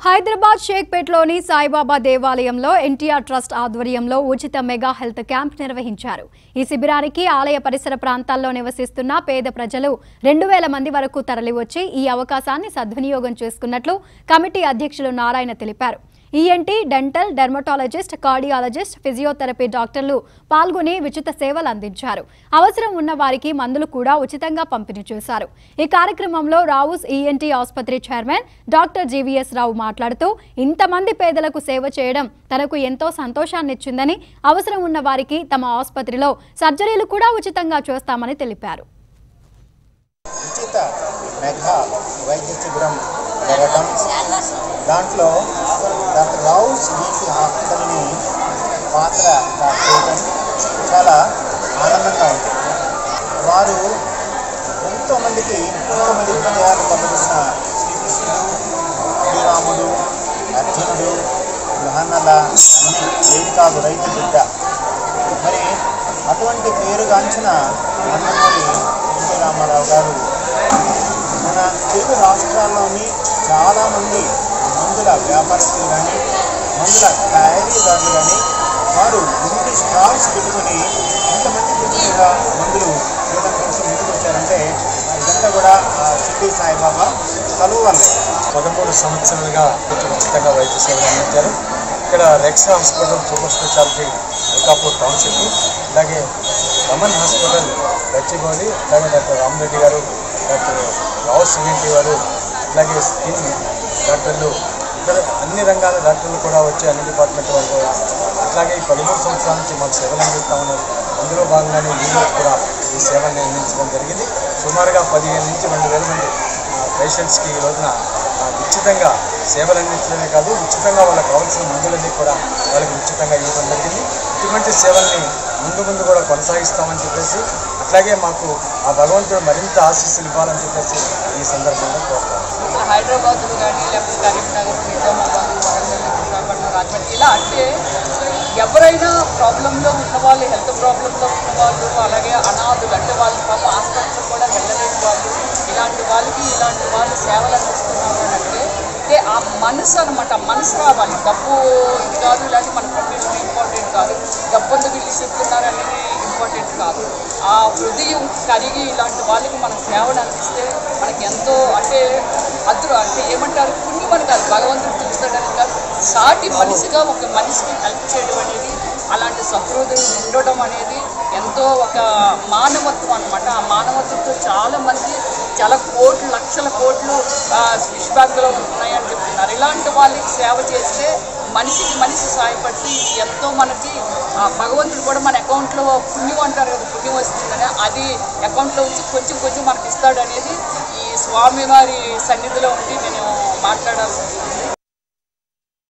హైదరాబాద్ షేక్పేట్లోని సాయిబాబా దేవాలయంలో ఎన్టీఆర్ ట్రస్ట్ ఆధ్వర్యంలో ఉచిత మెగా హెల్త్ క్యాంప్ నిర్వహించారు ఈ శిబిరానికి ఆలయ పరిసర ప్రాంతాల్లో నివసిస్తున్న పేద ప్రజలు రెండు వేల మంది వరకు తరలివచ్చి ఈ అవకాశాన్ని సద్వినియోగం చేసుకున్నట్లు కమిటీ అధ్యక్షులు నారాయణ తెలిపారు ENT dental dermatologist cardiologist physiotherapy డాక్టర్లు పాల్గొని ఉచిత సేవలు అందించారు అవసరం ఉన్న వారికి మందులు కూడా ఉచితంగా పంపిణీ చేశారు ఈ కార్యక్రమంలో రావుస్ ఈఎన్టీ ఆసుపత్రి చైర్మన్ డాక్టర్ జీవీఎస్ రావు మాట్లాడుతూ ఇంతమంది పేదలకు సేవ చేయడం తనకు ఎంతో సంతోషాన్నిచ్చిందని అవసరం ఉన్న వారికి తమ ఆసుపత్రిలో సర్జరీలు కూడా ఉచితంగా చేస్తామని తెలిపారు ఉచిత మెగా వైద్య శిబిరం జరగడం దాంట్లో డాక్టర్ రావుస్ ఈఎన్టీ హాస్పిటల్ని పాత్ర చేయడం చాలా ఆనందంగా ఉంది వారు ఎంతోమందికి ఎంతోమంది హృదయాలు పొందుతున్న శ్రీకృష్ణుడు శ్రీరాముడు అర్జునుడు మహన్నల అన్ని ఏది కాదు రైతు బిడ్డ మరి అటువంటి పేరుగాంచిన నందమూరి ఎన్టీ రామారావు గారు మన తెలుగు రాష్ట్రాల్లోని చాలామంది మందుల వ్యాపారస్తులు కానీ మందుల తయారీదారులు కానీ వారు ఇంటి స్టాల్స్ పెట్టుకుని ఇంతమందికి ఉచితంగా మందులు ఇవ్వడం కోసం ముందుకు వచ్చారంటే ఇదంతా కూడా ఆ సిద్ధి సాయిబాబా కలువ వల్లే పదమూడు సంవత్సరాలుగా ఉచితంగా వైద్య సేవలు అందించారు ఇక్కడ Rex hospital super speciality Alkapur township అలాగే రమన్ హాస్పిటల్ గచ్చిబౌలి అలాగే డాక్టర్ రామరెడ్డి గారు డాక్టర్ రావు సిఎన్టీ వారు అలాగే స్కిన్ డాక్టర్లు ఇతర అన్ని రంగాల డాక్టర్లు కూడా వచ్చి అన్ని డిపార్ట్మెంట్ వాళ్ళు కూడా అట్లాగే ఈ పదమూడు సంవత్సరాల నుంచి మాకు సేవలు అందిస్తూ ఉన్నారు అందులో భాగంగానే వీళ్ళు కూడా ఈ సేవల్ని అందించడం జరిగింది సుమారుగా పదిహేను నుంచి రెండు వేల మంది పేషెంట్స్కి ఈ రోజున ఆ, ఉచితంగా సేవలు అందించడమే కాదు ఉచితంగా వాళ్ళకి కావాల్సిన మందులన్నీ కూడా వాళ్ళకి ఉచితంగా ఇవ్వడం జరిగింది ఇటువంటి సేవల్ని ముందు ముందు కూడా కొనసాగిస్తామని చెప్పేసి అట్లాగే మాకు ఆ భగవంతుడు మరింత ఆశీస్సులు ఇవ్వాలని చెప్పేసి ఈ సందర్భంగా కోరుతాను హైదరాబాద్ కానీ లేకపోతే కరీంనగర్ నిజామాబాద్ వరంగల్ విశాఖపట్నం రాజమండ్రి ఇలా అంటే ఎవరైనా ప్రాబ్లంలో ఉన్నవాళ్ళు హెల్త్ ప్రాబ్లంలో ఉన్నవాళ్ళు అలాగే అనాథులు అంటే వాళ్ళు పాప హాస్పిటల్ కూడా వెళ్ళలేని వాళ్ళు ఇలాంటి వాళ్ళకి ఇలాంటి వాళ్ళు సేవలు అందిస్తున్నారు అని అంటే అంటే ఆ మనసు అనమాట మనసు రావాలి డబ్బు ఇది కాదు ఇలాంటి మన ప్రొఫెషన్ ఇంపార్టెంట్ కాదు డబ్బు ఎందుకు వీళ్ళు చెప్తున్నారు అనేది ఇంపార్టెంట్ కాదు ఆ హృదయం కరిగి ఇలాంటి వాళ్ళకి మనం సేవలు అందిస్తే మనకి ఎంతో అంటే అదృ అంటే ఏమంటారు పుణ్యం అని కాదు భగవంతుడు పిలుస్తాడని కాదు సాటి మనిషిగా ఒక మనిషికి హెల్ప్ చేయడం అనేది అలాంటి సహృదయం ఉండడం అనేది ఎంతో ఒక మానవత్వం అనమాట ఆ మానవత్వంతో చాలా మంది చాలా కోట్లు లక్షల కోట్లు ఆ, స్విస్ బ్యాంకులో ఉన్నాయని చెప్తున్నారు ఇలాంటి వాళ్ళకి సేవ చేస్తే మనిషికి మనిషి సాయపడి ఎంతో మనకి ఆ, భగవంతుడు కూడా మన అకౌంట్లో పుణ్యం అంటారు కదా పుణ్యం వస్తుందని అది అకౌంట్లో ఉంచి కొంచెం కొంచెం మనకి ఇస్తాడు అనేది ఈ స్వామివారి సన్నిధిలో ఉండి నేను మాట్లాడాల్సి